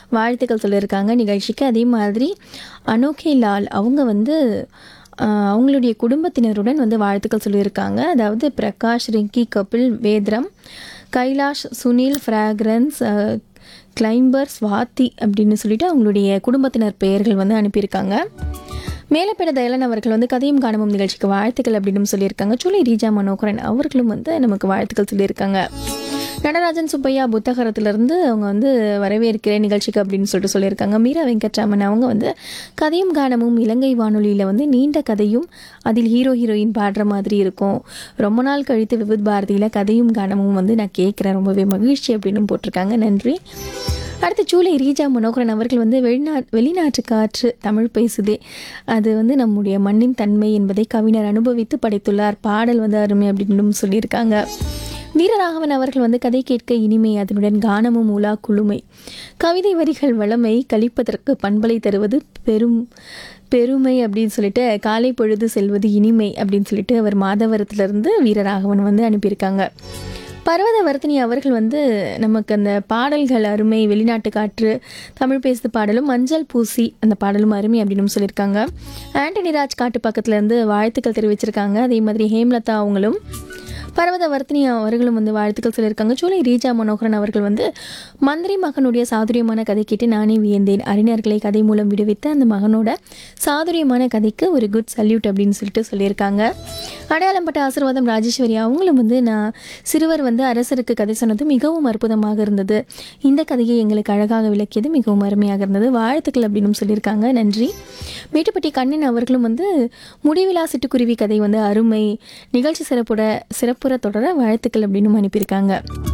வாழ்த்துக்கள் சொல்லியிருக்காங்க நிகழ்ச்சிக்கு அதே மாதிரி அனோகே லால் அவங்க வந்து ஆஹ், அவங்களுடைய குடும்பத்தினருடன் வந்து வாழ்த்துக்கள் சொல்லியிருக்காங்க அதாவது பிரகாஷ் ரிங்கி கபில் வேத்ரம் கைலாஷ் சுனில் ஃப்ராக்ரன்ஸ் கிளைம்பர் ஸ்வாதி அப்படின்னு சொல்லிட்டு அவங்களுடைய குடும்பத்தினர் பெயர்கள் வந்து அனுப்பியிருக்காங்க மேலப்பேட தயலன் அவர்கள் வந்து கதையும் காணமும் நிகழ்ச்சிக்கு வாழ்த்துக்கள் அப்படின்னு சொல்லியிருக்காங்க சுலை ரீஜா மனோகரன் அவர்களும் வந்து நமக்கு வாழ்த்துக்கள் சொல்லியிருக்காங்க நடராஜன் சுப்பையா புத்தகரத்திலிருந்து அவங்க வந்து வரவேற்கிறேன் நிகழ்ச்சிக்கு அப்படின்னு சொல்லிட்டு சொல்லியிருக்காங்க மீரா வெங்கட்ராமன் அவங்க வந்து கதையும் கானமும் இலங்கை வானொலியில் வந்து நீண்ட கதையும் அதில் ஹீரோ ஹீரோயின் பாடுற மாதிரி இருக்கும் ரொம்ப நாள் கழித்து விவித் பாரதியில் கதையும் கானமும் வந்து நான் கேட்குறேன் ரொம்பவே மகிழ்ச்சி அப்படின்னு போட்டிருக்காங்க நன்றி அடுத்து ஜூலை ரீஜா மனோகரன் அவர்கள் வந்து வெளிநா வெளிநாட்டு காற்று தமிழ் பேசுதே அது வந்து நம்முடைய மண்ணின் தன்மை என்பதை கவிஞர் அனுபவித்து படைத்துள்ளார் பாடல் வந்து அருமை அப்படின்னு சொல்லியிருக்காங்க வீரராகவன் அவர்கள் வந்து கதை கேட்க இனிமை அதனுடன் கானமும் உலா குழுமை கவிதை வரிகள் வளமை கழிப்பதற்கு பண்பலை தருவது பெரும் பெருமை அப்படின்னு சொல்லிட்டு காலை பொழுது செல்வது இனிமை அப்படின்னு சொல்லிட்டு அவர் மாதவரத்திலிருந்து வீரராகவன் வந்து அனுப்பியிருக்காங்க பர்வத வர்த்தினி அவர்கள் வந்து நமக்கு அந்த பாடல்கள் அருமை வெளிநாட்டு காற்று தமிழ் பேசுது பாடலும் மஞ்சள் பூசி அந்த பாடலும் அருமை அப்படின்னு சொல்லியிருக்காங்க ஆண்டனி ராஜ் காட்டு பக்கத்துல இருந்து வாழ்த்துக்கள் தெரிவிச்சிருக்காங்க அதே மாதிரி ஹேம்லதா அவங்களும் பர்வத வர்த்தினி அவர்களும் வந்து வாழ்த்துக்கள் சொல்லியிருக்காங்க சூலை ரீஜா மனோகரன் அவர்கள் வந்து மந்திரி மகனுடைய சாதுரியமான கதை கேட்டு நானே வியந்தேன் அறிஞர்களை கதை மூலம் விடுவித்த அந்த மகனோட சாதுரியமான கதைக்கு ஒரு குட் சல்யூட் அப்படின்னு சொல்லிட்டு சொல்லியிருக்காங்க அடையாளம்பட்ட ஆசீர்வாதம் ராஜேஸ்வரி அவங்களும் வந்து நான் சிறுவர் வந்து அரசருக்கு கதை சொன்னது மிகவும் அற்புதமாக இருந்தது இந்த கதையை எங்களுக்கு அழகாக விளக்கியது மிகவும் அருமையாக இருந்தது வாழ்த்துக்கள் அப்படின்னு சொல்லியிருக்காங்க நன்றி மேட்டுப்பட்டி கண்ணன் அவர்களும் வந்து முடிவிலா சிட்டுக்குருவி கதை வந்து அருமை நிகழ்ச்சி சிறப்புட சிறப்புற தொடர வாழ்த்துக்கள் அப்படின்னு அனுப்பியிருக்காங்க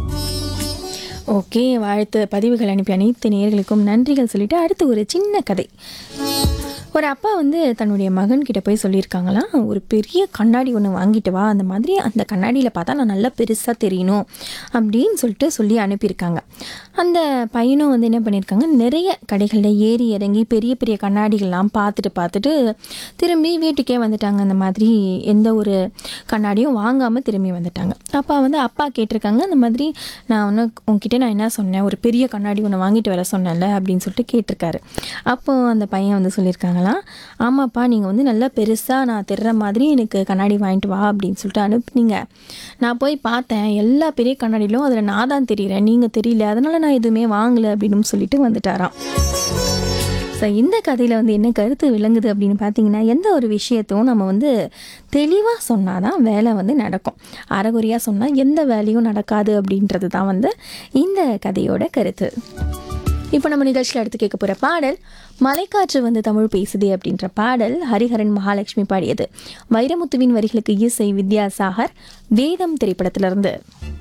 ஓகே வாழ்த்து பதிவுகள் அனுப்பி அனைத்து நேயர்களுக்கும் நன்றிகள் சொல்லிட்டு அடுத்து ஒரு சின்ன கதை ஒரு அப்பா வந்து தன்னுடைய மகன்கிட்ட போய் சொல்லியிருக்காங்களாம் ஒரு பெரிய கண்ணாடி ஒன்று வாங்கிட்டு வா அந்த மாதிரி அந்த கண்ணாடியில் பார்த்தா நான் நல்லா பெருசாக தெரியணும் அப்படின்னு சொல்லிட்டு சொல்லி அனுப்பியிருக்காங்க அந்த பையனும் வந்து என்ன பண்ணியிருக்காங்க நிறைய கடைகளில் ஏறி இறங்கி பெரிய பெரிய கண்ணாடிகள்லாம் பார்த்துட்டு பார்த்துட்டு திரும்பி வீட்டுக்கே வந்துட்டாங்க அந்த மாதிரி எந்த ஒரு கண்ணாடியும் வாங்காமல் திரும்பி வந்துட்டாங்க அப்பா வந்து அப்பா கேட்டிருக்காங்க அந்த மாதிரி நான் ஒன்று உங்ககிட்ட நான் என்ன சொன்னேன் ஒரு பெரிய கண்ணாடி ஒன்று வாங்கிட்டு வர சொன்னேன்ல அப்படின்னு சொல்லிட்டு கேட்டிருக்காரு அப்போ அந்த பையன் வந்து சொல்லியிருக்காங்களாம் ஆமாப்பா நீங்கள் வந்து நல்லா பெருசாக நான் தெரிற மாதிரி எனக்கு கண்ணாடி வாங்கிட்டு வா அப்படின்னு சொல்லிட்டு அனுப்புனீங்க நான் போய் பார்த்தேன் எல்லா பெரிய கண்ணாடியிலும் அதில் நான் தான் தெரிகிறேன் நீங்கள் தெரியல அதனால் நான் எதுவுமே வாங்கலை அப்படின்னு சொல்லிட்டு வந்துட்டாராம் ஸோ இந்த கதையில் வந்து என்ன கருத்து விளங்குது அப்படின்னு பார்த்தீங்கன்னா எந்த ஒரு விஷயத்தையும் நம்ம வந்து தெளிவாக சொன்னால் தான் வேலை வந்து நடக்கும் அறகுறையாக சொன்னால் எந்த வேலையும் நடக்காது அப்படின்றது தான் வந்து இந்த கதையோட கருத்து இப்போ நம்ம நிகழ்ச்சியில் அடுத்து கேட்க போகிற பாடல் மலைக்காற்று வந்து தமிழ் பேசுதே அப்படின்ற பாடல் ஹரிஹரன் மகாலட்சுமி பாடியது வைரமுத்துவின் வரிகளுக்கு இசை வித்யாசாகர் வேதம் திரைப்படத்திலிருந்து